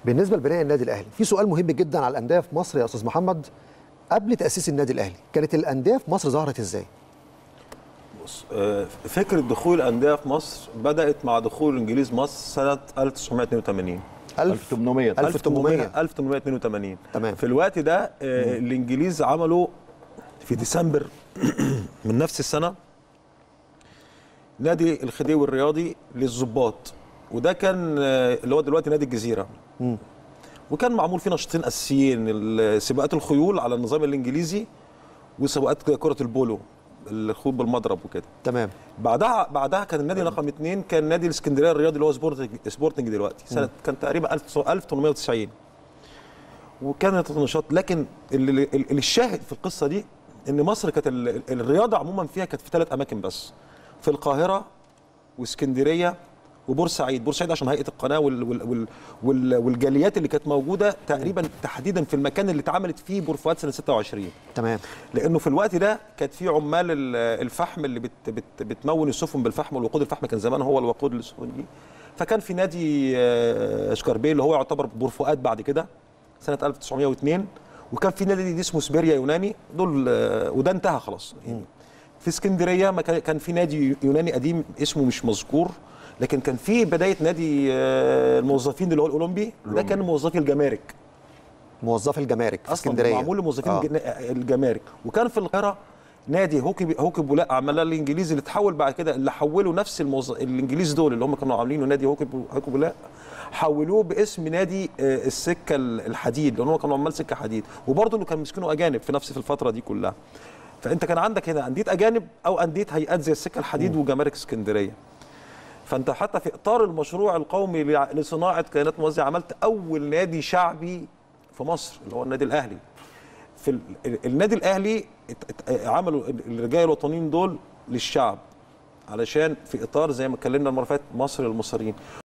بالنسبه لبناء النادي الاهلي في سؤال مهم جدا على الانديه في مصر يا استاذ محمد قبل تاسيس النادي الاهلي كانت الانديه في مصر ظهرت ازاي بص آه، فكره دخول الانديه في مصر بدات مع دخول الانجليز مصر سنه 1982 1800 1800 1882 تمام. في الوقت ده آه، الانجليز عملوا في ديسمبر من نفس السنه نادي الخديوي الرياضي للظباط وده كان آه، اللي هو دلوقتي نادي الجزيره وكان معمول فيه نشاطين اساسيين ال- سباقات الخيول على النظام الانجليزي وسباقات كره البولو الخيول بالمضرب وكده تمام بعدها بعدها كان النادي رقم اثنين كان نادي الاسكندريه الرياضي اللي هو سبورتنج سبورتنج دلوقتي سنه كان تقريبا 1890 وكانت النشاط لكن اللي, اللي الشاهد في القصه دي ان مصر كانت ال- ال- الرياضه عموما فيها كانت في ثلاث اماكن بس في القاهره واسكندريه وبورسعيد بورسعيد عشان هيئه القناه وال وال وال وال والجاليات اللي كانت موجوده تقريبا تحديدا في المكان اللي اتعملت فيه بورفؤاد سنه 26 تمام لانه في الوقت ده كانت في عمال ال- الفحم اللي بت بت بتمون السفن بالفحم والوقود الفحم كان زمان هو الوقود للسفن دي فكان في نادي آه، شكربيه اللي هو يعتبر بورفؤاد بعد كده سنه 1902 وكان في نادي دي اسمه سبيريا يوناني دول آه، وده انتهى خلاص يعني في اسكندريه ما كان كان في نادي يوناني قديم اسمه مش مذكور لكن كان في بدايه نادي آه، الموظفين اللي هو الاولمبي ده كان موظفي الجمارك موظفي الجمارك في اصلا اسكندريه معمول لموظفين آه. آه. الجمارك وكان في القاهره نادي هوكي هوكي بولاق عملها الانجليزي اللي اتحول بعد كده اللي حولوا نفس الموظ... الانجليز دول اللي هم كانوا عاملينه نادي هوكي بو- هوكي بولاق حولوه باسم نادي آه، السكه الحديد لان هم كانوا عمال سكه حديد وبرضه اللي كانوا مسكينه اجانب في نفس في الفتره دي كلها فانت كان عندك هنا انديه اجانب او انديه هيئات زي السكه الحديد وجمارك اسكندريه فانت حتى في اطار المشروع القومي لع- لصناعه كيانات موزعه عملت اول نادي شعبي في مصر اللي هو النادي الاهلي في ال- ال- النادي الاهلي ات- ات- عملوا ال- الرجال الوطنيين دول للشعب علشان في اطار زي ما اتكلمنا المره اللي فاتت مصر للمصريين